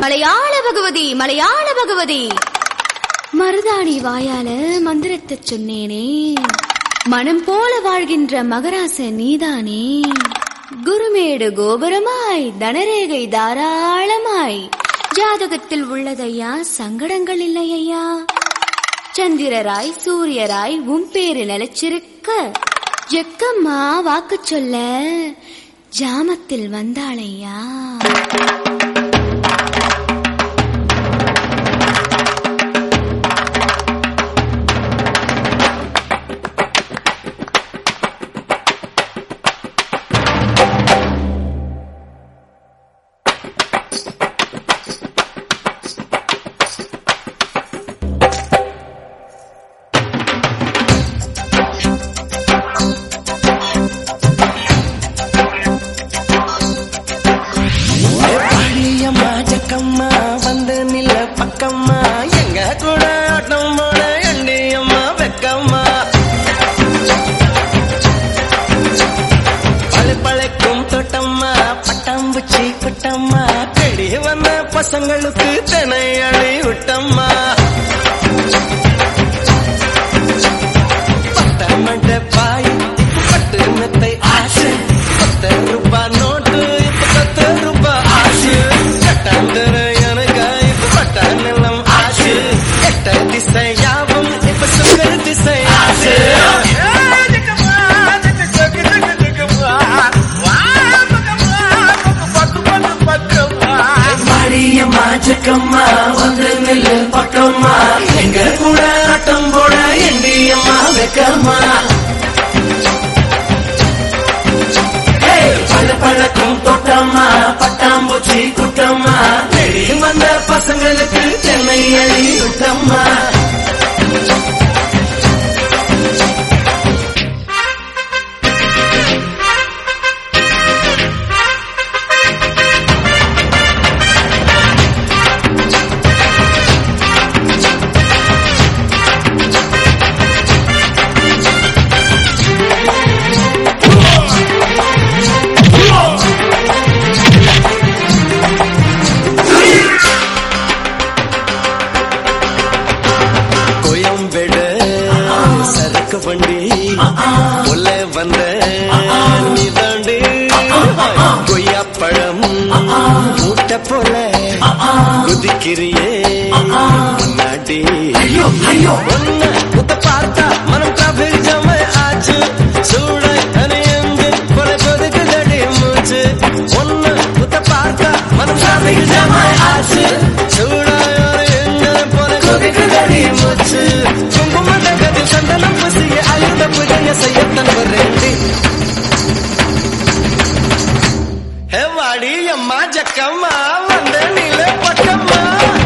மலையாள பகவதி மலையாள பகவதி மருதாணி வாயால மந்திரத்தை சொன்னேனே மனம் போல வாழ்கின்ற மகராச நீதானே குருமேடு கோபுரமாய் தனரேகை தாராளமாய் ஜாதகத்தில் உள்ளதையா சங்கடங்கள் இல்லையா சந்திரராய் சூரியராய் உன் பேரு நிலைச்சிருக்க ஜெக்கம்மா வாக்கு சொல்ல ஜாமத்தில் வந்தாளையா பாடியம்மா ஜக்கம்மா வந்து நில்ல பக்கம்மா எங்க கூட ஆட்டம் போட எண்டியம்மா வெக்கம்மா பழு பழைக்கும் தோட்டம்மா பட்டாம்பூச்சி குட்டம்மா தேடி வந்த பசங்களுக்கு தினை அழி விட்டம்மா பட்ட மண்ட பாய் இப்ப பட்டு மெத்தை ஆசை பத்து ரூபா நோட்டு இப்ப பத்து ரூபா ஆசு கட்டாந்தர எனக்கு இப்ப பட்ட நிலம் ஆசு எட்ட திசை யாவும் இப்ப சுகர் திசை ஆசு மாரியம்மா ஜக்கம்மா வந்து நில்லு பக்கம்மா எங்க கூட ஆட்டம் போட எண்டியம்மா வெக்கம்மா பல பழக்கும் தோட்டம்மா பட்டாம்பூச்சி குட்டம்மா தேடி வந்த பசங்களுக்கு சென்னை அழி விட்டம்மா கோயம்பேடு சரக்கு வண்டி உள்ள வந்த நீதாண்டி கொய்யா பழம் மூட்டை போல குதிக்கிறியே முன்னாடி ஒன்ன முத்த பார்த்தா மனம் டிராபிக் ஜாம ஆச்சு சூட அணியந்து கொலை கொதிக்குதடி மூச்சு ஒன்ன முத்த பார்த்தா மனம் டிராபிக் ஜாம ஆச்சு சூட அணியந்து கொலை கொதிக்குதடி மூச்சு குங்கும தகதில் சந்தனம் பசிய அழுத்த புஜய செய்யத்தன் வரேண்டி ஹே வாடி அம்மா ஜக்கம்மா வந்த நில பக்கம்மா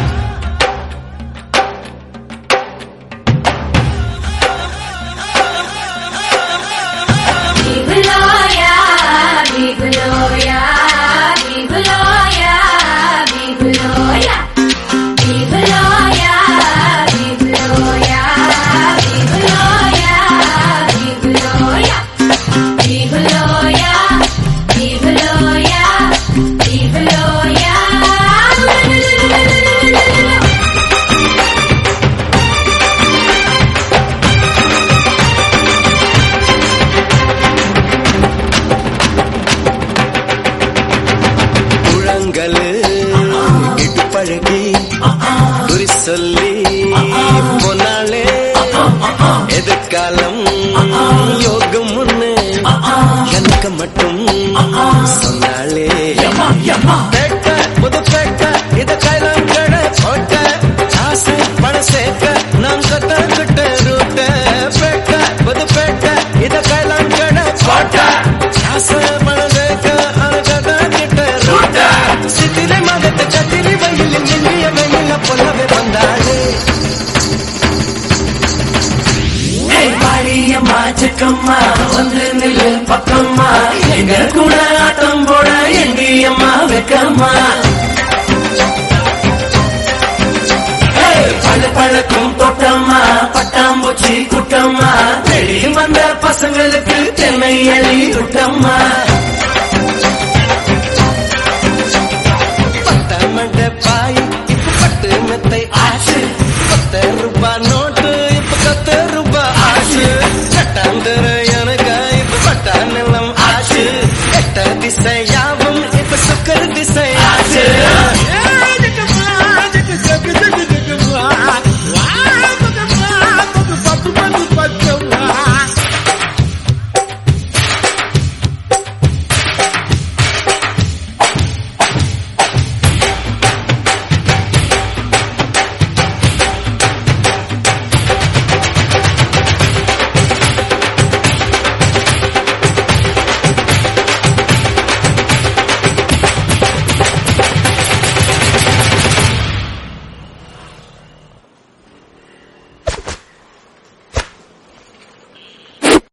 Bibloya, Bibloya, Bibloya, Bibloya. Bibloya, Bibloya, Bibloya, Bibloya. Bibloya, Bibloya, Bibloya. முழங்கலு இடுப்பழகி குறி சொல்லி போனாலே எதிர்காலம் யோகம் ஒண்ணு எனக்கு மட்டும் சொன்னாலே பேட்ட புது பேட்ட இத கைலாம் கடை போட்ட ஆசை பண சேர்க்க நான் கத்துக்கிட்ட ரூட்ட பேட்ட புது பேட்ட இத கைலாம் கடை போட்ட ஆசை பண சேர்க்க அழகதான் ரூட்ட சித்திரை மகத்து கத்திரி வயலில் மெல்லிய வெயில போலவே வந்தாளே பாடியம்மா சிக்கம்மா வந்து நில்லு பக்கம்மா எங்க கூட ஆட்டம் போட எங்கியம்மா வெக்கம்மா பழ பழக்கும் தோட்டம்மா பட்டாம்பூச்சி குட்டம்மா தேடி வந்த பசங்களுக்கு தென்னை அழி குட்டம்மா